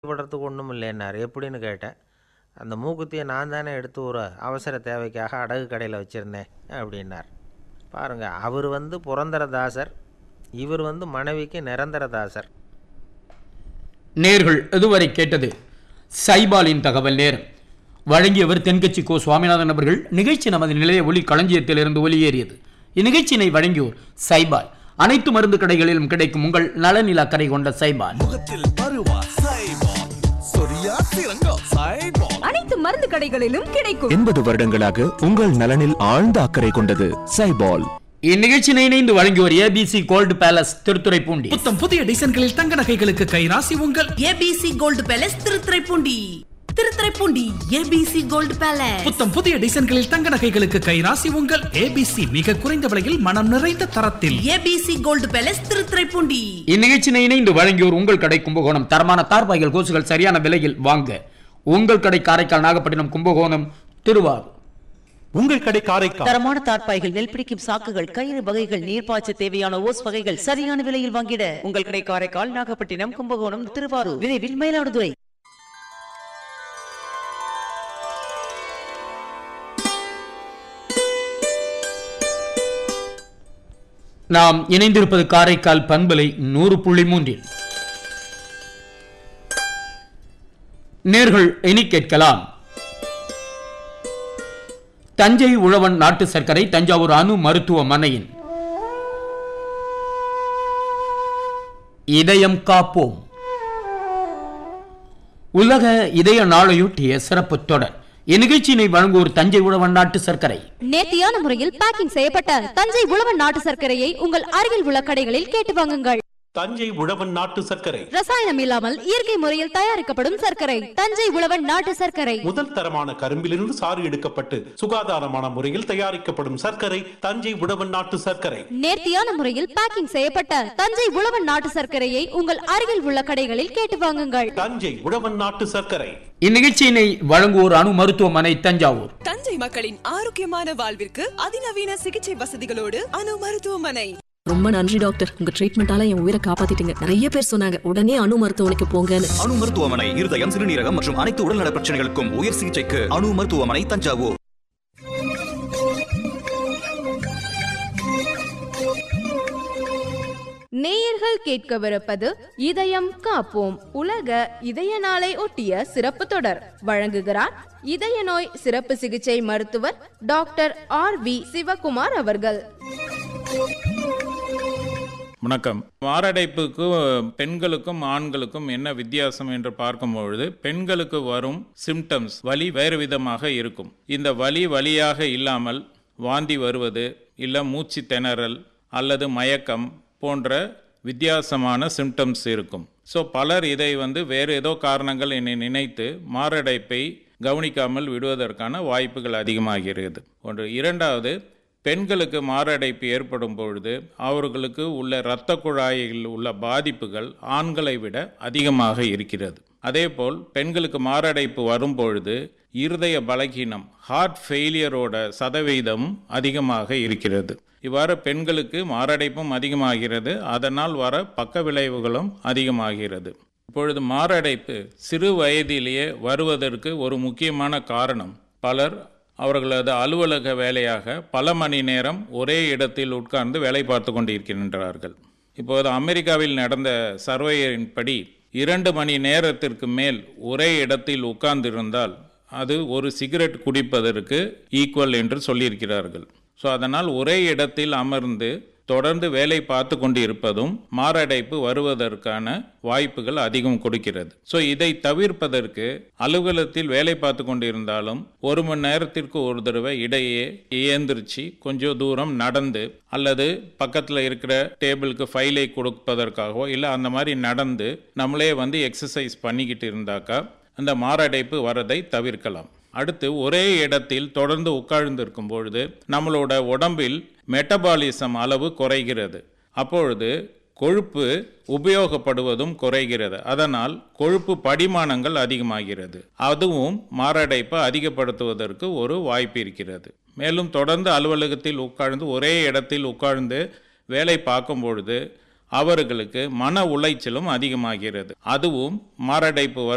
படுறதுக்கு ஒன்றும் இல்லைன்னாரு எப்படின்னு கேட்டேன் அந்த மூக்குத்தியை நான் தானே எடுத்து ஒரு அவசர தேவைக்காக அடகு கடையில் வச்சுருந்தேன் அப்படின்னார் பாருங்கள் அவர் வந்து புரந்தரதாசர் இவர் வந்து மனைவிக்கு நிரந்தரதாசர் நேர்கள் இதுவரை கேட்டது சைபாலின் தகவல் நேரம் வழங்கியவர் தென்கட்சி கோ சுவாமிநாதன் அவர்கள் நிகழ்ச்சி நமது நிலைய ஒளி களஞ்சியத்திலிருந்து ஒளியேறியது இந்நிகழ்ச்சியினை வழங்கியோர் சைபால் அனைத்து மருந்து கடைகளிலும் கிடைக்கும் உங்கள் நலனில் அக்கறை கொண்ட சைபால் முகத்தில் பருவா சைபால் சொரியா சிறங்கோ சைபால் அனைத்து மருந்து கடைகளிலும் கிடைக்கும் எண்பது வருடங்களாக உங்கள் நலனில் ஆழ்ந்த அக்கறை கொண்டது சைபால் இந்நிகழ்ச்சியினை இணைந்து வழங்கியோர் ஏபிசி கோல்டு பேலஸ் திருத்துறைப்பூண்டி புத்தம் புதிய டிசைன்களில் தங்க நகைகளுக்கு கைராசி உங்கள் ABC gold palace Thiruthuraipoondi Thiruthuraipoondi ABC gold palace புத்தம் புதிய டிசைன்களில் தங்க நகைகளுக்கு கைராசி உங்கள் ஏபிசி மிக குறைந்த விலையில் மனம் நிறைந்த தரத்தில் ஏபிசி கோல்டு பேலஸ் திருத்துறைப்பூண்டி இந்நிகழ்ச்சியினை இணைந்து வழங்கியோர் உங்கள் கடை கும்பகோணம் தரமான தார்பாய்கள் கோசுகள் சரியான விலையில் வாங்க உங்கள் கடை காரைக்கால் நாகப்பட்டினம் கும்பகோணம் திருவாரூர் உங்கள் கடை காரைக்கால் தரமான தார்ப்பாய்கள் நெல் பிடிக்கும் சாக்குகள் கயிறு வகைகள் நீர்ப்பாய்ச்ச தேவையான ஓஸ் வகைகள் சரியான விலையில் வாங்கிட உங்கள் கடை காரைக்கால் நாகப்பட்டினம் கும்பகோணம் திருவாரூர் விரைவில் மயிலாடுதுறை நாம் இணைந்திருப்பது காரைக்கால் பண்பலை நூறு புள்ளி மூன்றில் நேர்கள் இனி கேட்கலாம் தஞ்சை உழவன் நாட்டு சர்க்கரை தஞ்சாவூர் அணு மருத்துவமனையின் இதயம் காப்போம் உலக இதய நாளையொட்டிய சிறப்பு தொடர் இந்நிகழ்ச்சியினை வழங்குவோர் தஞ்சை உழவன் நாட்டு சர்க்கரை நேர்த்தியான முறையில் பேக்கிங் செய்யப்பட்ட தஞ்சை உழவன் நாட்டு சர்க்கரையை உங்கள் அருகில் உள்ள கடைகளில் கேட்டு வாங்குங்கள் தஞ்சை உழவன் நாட்டு சர்க்கரை ரசாயனம் இல்லாமல் இயற்கை முறையில் தயாரிக்கப்படும் சர்க்கரை தஞ்சை உழவன் நாட்டு சர்க்கரை முதல் தரமான கரும்பிலிருந்து சாறு எடுக்கப்பட்டு சுகாதாரமான முறையில் தயாரிக்கப்படும் சர்க்கரை தஞ்சை உழவன் நாட்டு சர்க்கரை நேர்த்தியான முறையில் பேக்கிங் செய்யப்பட்ட தஞ்சை உழவன் நாட்டு சர்க்கரையை உங்கள் அருகில் உள்ள கடைகளில் கேட்டு வாங்குங்கள் தஞ்சை உழவன் நாட்டு சர்க்கரை இந்நிகழ்ச்சியினை வழங்குவோர் அணு மருத்துவமனை தஞ்சாவூர் தஞ்சை மக்களின் ஆரோக்கியமான வாழ்விற்கு அதிநவீன சிகிச்சை வசதிகளோடு அணு மருத்துவமனை ரொம்ப நன்றி டாக்டர் உங்க ட்ரீட்மெண்டால என் உயிரை காப்பாத்திட்டீங்க நிறைய பேர் சொன்னாங்க உடனே அணு மருத்துவமனைக்கு போங்கன்னு அணு மருத்துவமனை இருதயம் சிறுநீரகம் மற்றும் அனைத்து உடல்நல பிரச்சனைகளுக்கும் உயர் சிகிச்சைக்கு அணு மருத்துவமனை தஞ்சாவூர் நேயர்கள் கேட்கவிருப்பது இதயம் காப்போம் உலக இதய நாளை ஒட்டிய சிறப்பு தொடர் வழங்குகிறார் இதய நோய் சிறப்பு சிகிச்சை மருத்துவர் டாக்டர் ஆர் வி சிவகுமார் அவர்கள் வணக்கம் மாரடைப்புக்கும் பெண்களுக்கும் ஆண்களுக்கும் என்ன வித்தியாசம் என்று பார்க்கும்பொழுது பெண்களுக்கு வரும் சிம்டம்ஸ் வலி வேறு விதமாக இருக்கும் இந்த வலி வலியாக இல்லாமல் வாந்தி வருவது இல்லை மூச்சு திணறல் அல்லது மயக்கம் போன்ற வித்தியாசமான சிம்டம்ஸ் இருக்கும் ஸோ பலர் இதை வந்து வேறு ஏதோ காரணங்கள் என்னை நினைத்து மாரடைப்பை கவனிக்காமல் விடுவதற்கான வாய்ப்புகள் அதிகமாகிறது ஒன்று இரண்டாவது பெண்களுக்கு மாரடைப்பு ஏற்படும் பொழுது அவர்களுக்கு உள்ள இரத்த குழாயில் உள்ள பாதிப்புகள் ஆண்களை விட அதிகமாக இருக்கிறது அதேபோல் பெண்களுக்கு மாரடைப்பு வரும் பொழுது இருதய பலகீனம் ஹார்ட் ஃபெயிலியரோட சதவீதம் அதிகமாக இருக்கிறது இவ்வாறு பெண்களுக்கு மாரடைப்பும் அதிகமாகிறது அதனால் வர பக்க விளைவுகளும் அதிகமாகிறது இப்பொழுது மாரடைப்பு சிறு வயதிலேயே வருவதற்கு ஒரு முக்கியமான காரணம் பலர் அவர்களது அலுவலக வேலையாக பல மணி நேரம் ஒரே இடத்தில் உட்கார்ந்து வேலை பார்த்து கொண்டிருக்கின்றார்கள் இப்போது அமெரிக்காவில் நடந்த சர்வேயின்படி இரண்டு மணி நேரத்திற்கு மேல் ஒரே இடத்தில் உட்கார்ந்திருந்தால் அது ஒரு சிகரெட் குடிப்பதற்கு ஈக்குவல் என்று சொல்லியிருக்கிறார்கள் ஸோ அதனால் ஒரே இடத்தில் அமர்ந்து தொடர்ந்து வேலை பார்த்து கொண்டிருப்பதும் மாரடைப்பு வருவதற்கான வாய்ப்புகள் அதிகம் கொடுக்கிறது ஸோ இதை தவிர்ப்பதற்கு அலுவலகத்தில் வேலை பார்த்து கொண்டிருந்தாலும் ஒரு மணி நேரத்திற்கு ஒரு தடவை இடையே ஏந்திரிச்சு கொஞ்சம் தூரம் நடந்து அல்லது பக்கத்தில் இருக்கிற டேபிளுக்கு ஃபைலை கொடுப்பதற்காகவோ இல்லை அந்த மாதிரி நடந்து நம்மளே வந்து எக்ஸசைஸ் பண்ணிக்கிட்டு இருந்தாக்கா அந்த மாரடைப்பு வரதை தவிர்க்கலாம் அடுத்து ஒரே இடத்தில் தொடர்ந்து உட்கார்ந்திருக்கும் பொழுது நம்மளோட உடம்பில் மெட்டபாலிசம் அளவு குறைகிறது அப்பொழுது கொழுப்பு உபயோகப்படுவதும் குறைகிறது அதனால் கொழுப்பு படிமானங்கள் அதிகமாகிறது அதுவும் மாரடைப்பை அதிகப்படுத்துவதற்கு ஒரு வாய்ப்பு இருக்கிறது மேலும் தொடர்ந்து அலுவலகத்தில் உட்கார்ந்து ஒரே இடத்தில் உட்கார்ந்து வேலை பார்க்கும் பொழுது அவர்களுக்கு மன உளைச்சலும் அதிகமாகிறது அதுவும் மாரடைப்பு வரும்